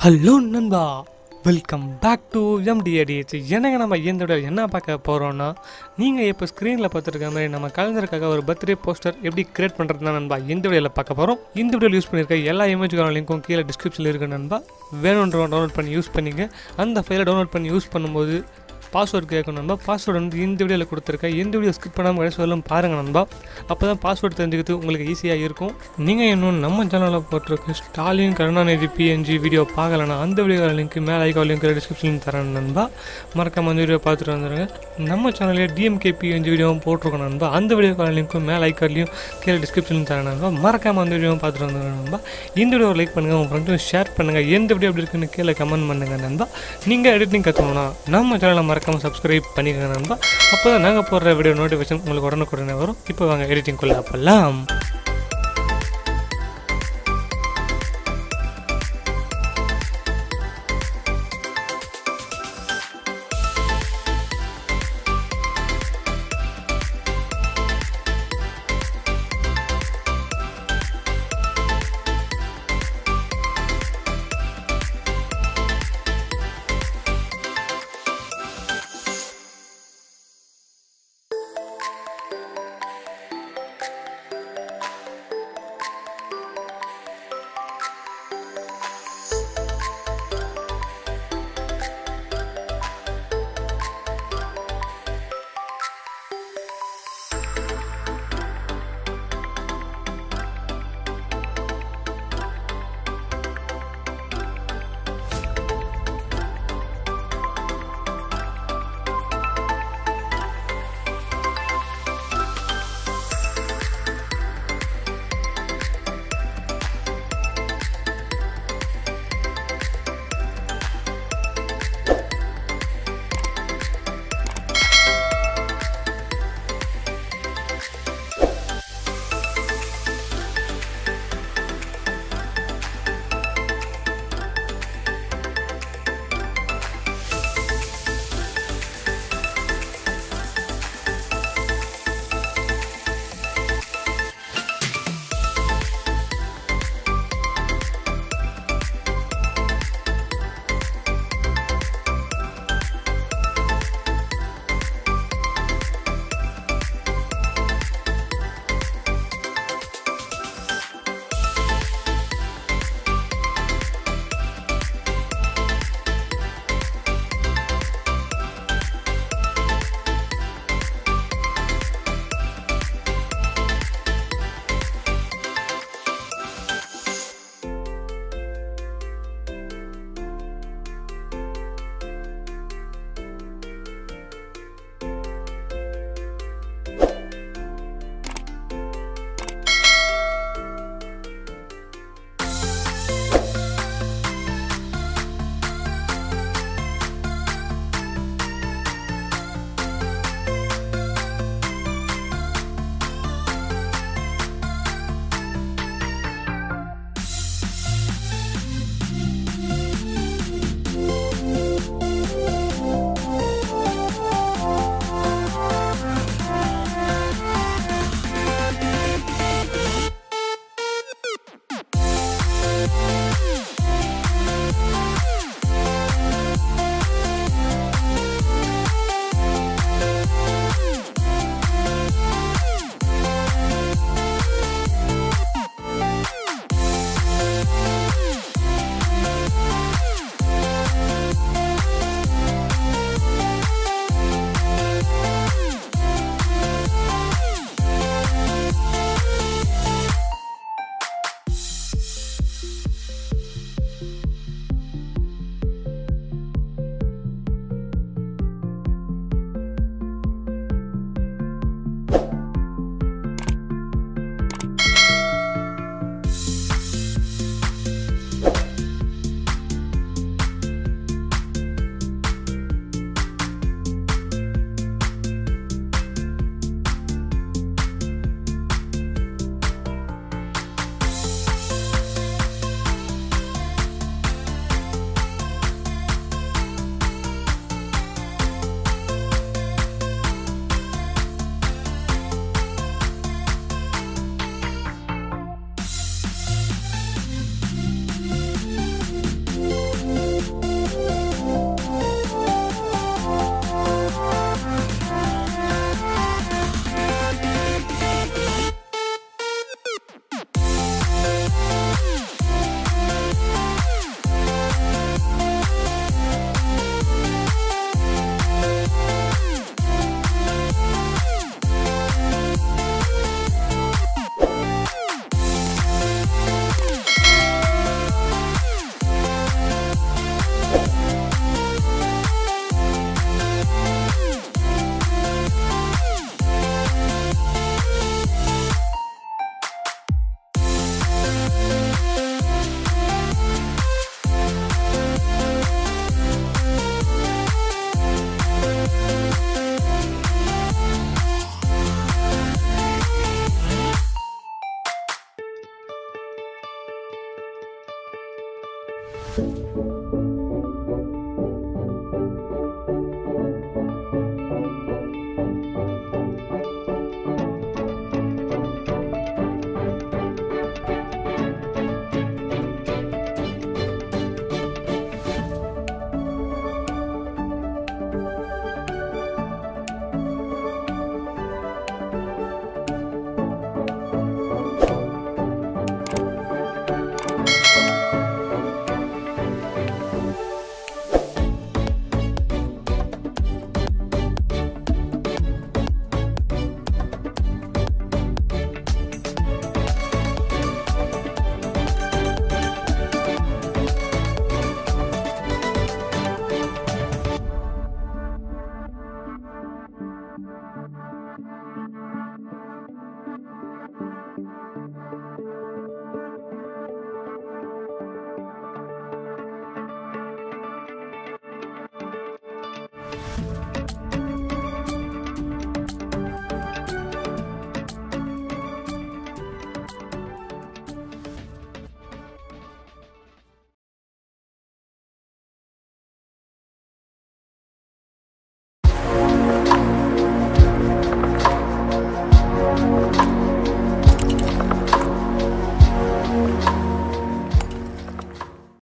hello நண்பா welcome back to எம்டிஏடிஹெச் என்னங்க நம்ம இந்த வீடியோ என்ன பார்க்க போகிறோன்னா நீங்கள் இப்போ ஸ்க்ரீனில் பார்த்துருக்க மாதிரி நம்ம கலைஞருக்காக ஒரு பர்த்டே போஸ்டர் எப்படி கிரியேட் பண்ணுறது தான் நண்பா இந்த வீடியோவில் பார்க்க போகிறோம் இந்த வீடியோவில் யூஸ் பண்ணியிருக்க எல்லா இமேஜுக்கான லிங்க்கும் கீழே டிஸ்கிரிப்ஷனில் இருக்கு நண்பா வேணுன்றவங்க டவுன்லோட் பண்ணி யூஸ் பண்ணிங்க அந்த ஃபைலை டவுன்லோட் பண்ணி யூஸ் பண்ணும்போது பாஸ்வேர்டு கேட்கணும் நண்பா பாஸ்வேர்டு வந்து இந்த வீடியோவில் கொடுத்துருக்கேன் இந்த வீடியோ ஸ்கிப் பண்ணாமல் கடைசி வரலும் பாருங்கள் நண்பா அப்போ தான் பாஸ்வேர்டு தெரிஞ்சுக்கிறது உங்களுக்கு ஈஸியாக இருக்கும் நீங்கள் இன்னும் நம்ம சேனலில் போட்டிருக்க ஸ்டாலின் கருணாநிதி பிஎன்ஜி வீடியோ பார்க்கலனா அந்த வீடியோ லிங்க் மேலே ஐக்கா லிங்க் டிஸ்கிரிப்ஷனில் தரேன் நண்பா மறக்காம அந்த வீடியோ பார்த்துட்டு வந்துடுங்க நம்ம சேனல்லே டிஎம்கே பிஎன்ஜி வீடியோவும் போட்டிருக்கோம் நண்பா அந்த வீடியோ லிங்க்கும் மேலே ஐக்கார்லையும் கீழே டிஸ்கிரிப்ஷனில் தரேன் நண்பா மறக்காம அந்த வீடியோவும் பார்த்துட்டு வந்துடுங்க நண்பா இந்த வீடியோ லைக் பண்ணுங்கள் உங்கள் ஃப்ரெண்ட்ஸும் ஷேர் பண்ணுங்கள் எந்த வீடியோ எப்படி இருக்குன்னு கீழே கமெண்ட் பண்ணுங்கள் நண்பா நீங்கள் எடிட்டிங் கற்றுக்கணும்னா நம்ம சேனலை மறக்காமல் சப்ஸ்கிரைப் பண்ணிக்கோங்க நண்பா அப்போ தான் நாங்கள் போடுற வீடியோ நோட்டிஃபிகேஷன் உங்களுக்கு உடனுக்குடனே வரும் இப்போ வாங்க எடிட்டிங்குள்ளே அப்போல்லாம்